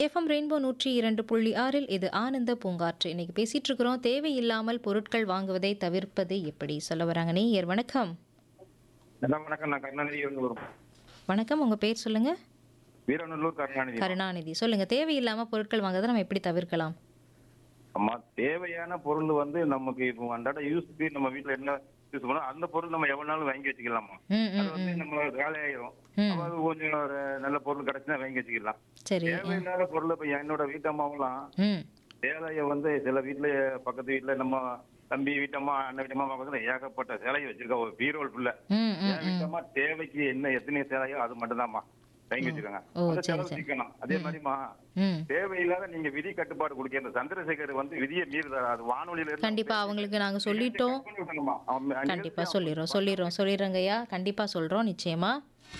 FM rainbow நூற்றி இரண்டு புள்ளி ஆறில் இது ஆனந்த பூங்காற்று இன்னைக்கு பேசிட்டு இருக்கிறோம் தேவையில்லாமல் பொருட்கள் வாங்குவதை தவிர்ப்பது எப்படி சொல்ல வராங்க நேயர் வணக்கம் அதான் வணக்கம் நான் கருணாநிதி ஒரு வணக்கம் உங்க பேர் சொல்லுங்க வீரநல்லூர் கருணாநிதி கருணாநிதி சொல்லுங்க தேவையில்லாம பொருட்கள் வாங்குறதை நம்ம எப்படி தவிர்க்கலாம் அம்மா தேவையான பொருள் வந்து நமக்கு இப்போ அன்றாட யூஸ்க்கு நம்ம வீட்ல என்ன யூஸ் பண்ணோம் அந்த பொருள் நம்ம எவ்வளவு நாள் வாங்கி வச்சுக்கலாமா ம் அது ம் வந்து நம்ம காலி ஆயிரும் ம். அப்ப அது கொஞ்சம் ஒரு நல்ல பொருள் கிடைச்சுன்னா வாங்கி வச்சுக்கலாம் சரி தேவையில்லாத பொருள் இப்ப என்னோட வீட்டம்மாவெல்லாம் ம் சேலைய வந்து சில வீட்ல பக்கத்து வீட்ல நம்ம தம்பி வீட்டம்மா அண்ணன் வீட்டம்மா பக்கத்துல ஏகப்பட்ட சேலையை வச்சிருக்கா ஒரு பீரோல் ஃபுல்ல ம் ம் என் வீட்டம்மா தேவைக்கு என்ன எத்தனை சேலையோ அது மட்டும்தாம்மா வாங்கி வச்சிருக்காங்க ஓ, அந்த சரி, செலவு சரி. சிக்கணும் அதே மாதிரிமா ம் தேவையில்லாத நீங்க விதி கட்டுப்பாடு கொடுக்க இந்த சந்திரசேகர் வந்து விதியை மீறுதாரு அது வானொலியில இருந்து கண்டிப்பா அவங்களுக்கு நாங்க சொல்லிட்டோம் கட் பண்ணி விட்டணுமா? அவன் கண்டிப்பா சொல்லிடுறோம் சொல்லிடுறோம் சொல்லிடுறோங்க ஐயா கண்டிப்பா சொல்றோம் நிச்சயமா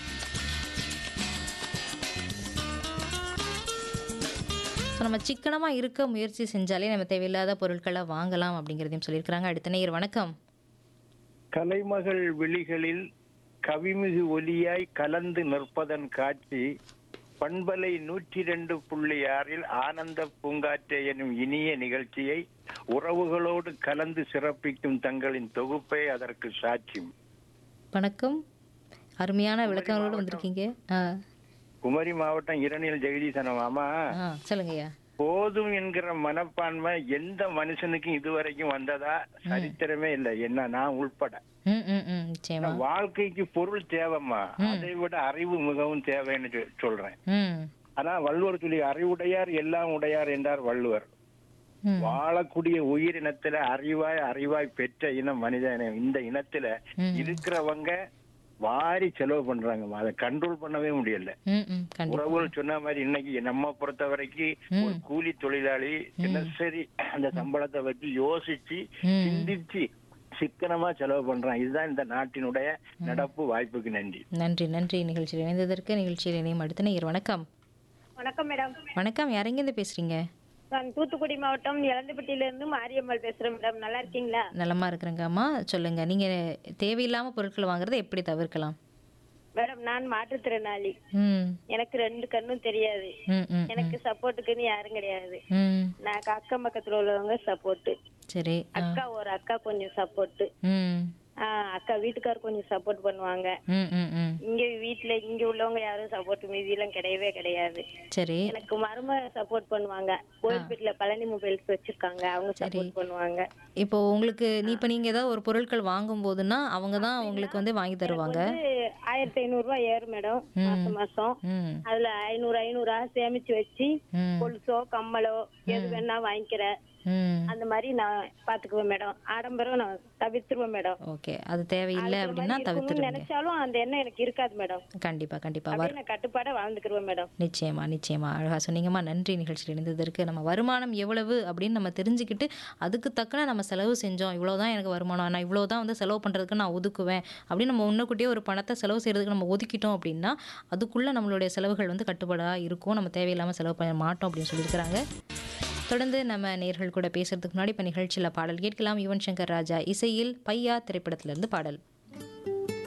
ஸோ நம்ம சிக்கனமாக இருக்க முயற்சி செஞ்சாலே நம்ம தேவையில்லாத பொருட்களை வாங்கலாம் அப்படிங்கிறதையும் சொல்லியிருக்கிறாங்க அடுத்த நேயர் வணக்கம் கலைமகள் விழிகளில் கவிமிகு ஒலியாய் கலந்து நிற்பதன் காட்சி பண்பலை நூற்றி ரெண்டு புள்ளி ஆறில் ஆனந்த பூங்காற்றே எனும் இனிய நிகழ்ச்சியை உறவுகளோடு கலந்து சிறப்பிக்கும் தங்களின் தொகுப்பே அதற்கு சாட்சி வணக்கம் அருமையான விளக்கங்களோடு வந்திருக்கீங்க ஆ குமரி மாவட்டம் இரணியல் ஜெகதீசன் ஆமா ஆ சொல்லுங்க ஐயா போதும் என்கிற மனப்பான்மை எந்த மனுஷனுக்கும் இதுவரைக்கும் வந்ததா சரித்திரமே இல்லை என்ன நான் உள்பட ம் ம் ம் நிச்சயமா வாழ்க்கைக்கு பொருள் தேவைம்மா அதை விட அறிவு மிகவும் தேவைன்னு சொ- சொல்றேன் ம் ஆனா வள்ளுவர் சொல்லி அறிவுடையார் எல்லாம் உடையார் என்றார் வள்ளுவர் ம் வாழக்கூடிய உயிரினத்துல அறிவாய் அறிவாய் பெற்ற இனம் மனித இனம் இந்த இனத்துல ம். இருக்கிறவங்க வாரி செலவு பண்றாங்கம்மா அதை கண்ட்ரோல் பண்ணவே முடியல ம் ம் கண்டிப்பா உறவுகள் சொன்ன மாதிரி இன்னைக்கு நம்ம பொறுத்த வரைக்கும் ஒரு கூலி தொழிலாளி தினசரி அந்த சம்பளத்தை வச்சு யோசிச்சு ம். சிந்திச்சு சிக்கனமா செலவு பண்றான் இதுதான் இந்த நாட்டினுடைய நடப்பு வாய்ப்புக்கு நன்றி நன்றி நன்றி நிகழ்ச்சியில் இணைந்ததற்கு நிகழ்ச்சியில் இணையும் அடுத்த நேயர் வணக்கம் வணக்கம் மேடம் வணக்கம் யாரெங்கேருந்து பேசுறீங்க நான் தூத்துக்குடி மாவட்டம் இளந்துப்பட்டியில இருந்து மாரியம்மாள் பேசுறேன் மேடம் நல்லா இருக்கீங்களா நலமா இருக்கிறேங்க அம்மா சொல்லுங்க நீங்க தேவையில்லாம பொருட்கள் வாங்குறதை எப்படி தவிர்க்கலாம் மேடம் நான் மாற்றுத்திறனாளி ம் எனக்கு ரெண்டு கண்ணும் தெரியாது ம் ம் எனக்கு சப்போர்ட்டுக்குன்னு யாரும் கிடையாது ம் நான் அக்கம் பக்கத்துல உள்ளவங்க சப்போர்ட் சரி ஆ. அக்கா ஒரு அக்கா கொஞ்சம் சப்போர்ட் ம் அக்கா வீட்டுக்கார் கொஞ்சம் சப்போர்ட் பண்ணுவாங்க ம் ம் ம் இங்க வீட்ல இங்க உள்ளவங்க யாரும் சப்போர்ட் மீதியெல்லாம் கிடையவே கிடையாது சரி எனக்கு மரும சப்போர்ட் பண்ணுவாங்க கோயில்பேட்டில பழனி மொபைல்ஸ் வச்சிருக்காங்க அவங்க சப்போர்ட் பண்ணுவாங்க இப்போ உங்களுக்கு நீ இப்போ நீங்க ஏதாவது ஒரு பொருட்கள் வாங்கும் போதுன்னா அவங்க தான் உங்களுக்கு வந்து வாங்கி தருவாங்க வந்து ஆயிரத்தி ஐநூறு ரூபாய் ஏறும் மேடம் மாசம் மாசம் ம் அதுல ஐநூறு ஐநூறா சேமிச்சு வச்சு ம் கொலுசோ கம்மலோ எது வேணா வாங்கிக்கிறேன் ம் அந்த மாதிரி நான் பாத்துக்குவேன் மேடம் ஆடம்பரம் நான் தவிர்த்துருவேன் மேடம் ஓகே அது தேவையில்லை அந்த அப்படின்னா மாதிரி இருக்கணும்னு தவிர்த்துடுங்க நினைச்சாலும் அந்த எண்ணம் எனக்கு இருக்காது மேடம் கண்டிப்பா கண்டிப்பா வர அப்படியே நான் கட்டுப்பாடா வாழ்ந்துக்கிருவேன் மேடம் நிச்சயமா நிச்சயமா அழகா சொன்னீங்கம்மா நன்றி நிகழ்ச்சியில் இணைந்ததற்கு நம்ம வருமானம் எவ்வளவு அப்படின்னு நம்ம தெரிஞ்சுக்கிட்டு அதுக்கு தக்கன நம்ம செலவு செஞ்சோம் இவ்வளவுதான் எனக்கு வருமானம் நான் இவ்வளவுதான் வந்து செலவு பண்றதுக்கு நான் ஒதுக்குவேன் அப்படின்னு நம்ம முன்னக்கூட்டியே ஒரு பணத்தை செலவு செய்யறதுக்கு நம்ம ஒதுக்கிட்டோம் அப்படின்னா அதுக்குள்ள நம்மளுடைய செலவுகள் வந்து கட்டுப்பாடா இருக்கும் நம்ம தேவையில்லாம செலவு பண்ண மாட்டோம் அப்படின்னு சொல்லியிருக்கிறாங்க தொடர்ந்து நம்ம நேர்கள் கூட பேசுறதுக்கு முன்னாடி இப்போ நிகழ்ச்சியில் பாடல் கேட்கலாம் யுவன் சங்கர் ராஜா இசையில் பையா திரைப்படத்திலிருந்து பாடல்